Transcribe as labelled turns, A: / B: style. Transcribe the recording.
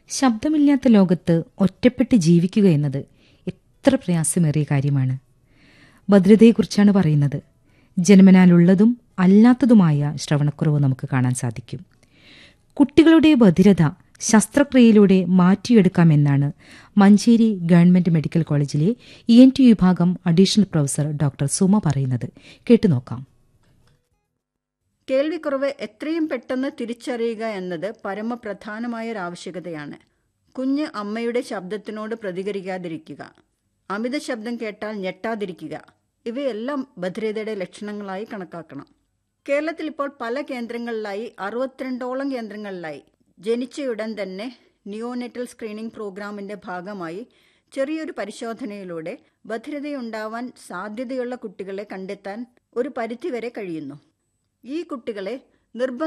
A: ശബ്ദമില്ലാത്ത ലോകത്ത് ഒറ്റപ്പെട്ട് ജീവിക്കുക എന്നത് എത്ര പ്രയാസമേറിയ കാര്യമാണ് ഭദ്രതയെക്കുറിച്ചാണ് പറയുന്നത് ജന്മനാലുള്ളതും അല്ലാത്തതുമായ ശ്രവണക്കുറവ് നമുക്ക് കാണാൻ സാധിക്കും കുട്ടികളുടെ ഭദ്രത ശസ്ത്രക്രിയയിലൂടെ മാറ്റിയെടുക്കാമെന്നാണ് മഞ്ചേരി ഗവൺമെന്റ് മെഡിക്കൽ കോളേജിലെ ഇ എൻ ടി വിഭാഗം അഡീഷണൽ പ്രൊഫസർ ഡോക്ടർ സുമ പറയുന്നത് കേട്ടുനോക്കാം
B: കേൾവിക്കുറവ് എത്രയും പെട്ടെന്ന് തിരിച്ചറിയുക എന്നത് പരമപ്രധാനമായ ഒരു ആവശ്യകതയാണ് കുഞ്ഞ് അമ്മയുടെ ശബ്ദത്തിനോട് പ്രതികരിക്കാതിരിക്കുക അമിത ശബ്ദം കേട്ടാൽ ഞെട്ടാതിരിക്കുക ഇവയെല്ലാം ഭദ്രതയുടെ ലക്ഷണങ്ങളായി കണക്കാക്കണം കേരളത്തിൽ ഇപ്പോൾ പല കേന്ദ്രങ്ങളിലായി അറുപത്തിരണ്ടോളം കേന്ദ്രങ്ങളിലായി ജനിച്ചയുടൻ തന്നെ നിയോനെറ്റൽ സ്ക്രീനിംഗ് പ്രോഗ്രാമിന്റെ ഭാഗമായി ചെറിയൊരു പരിശോധനയിലൂടെ ഭദ്രതയുണ്ടാവാൻ സാധ്യതയുള്ള കുട്ടികളെ കണ്ടെത്താൻ ഒരു പരിധിവരെ കഴിയുന്നു ഈ കുട്ടികളെ നിർബന്ധ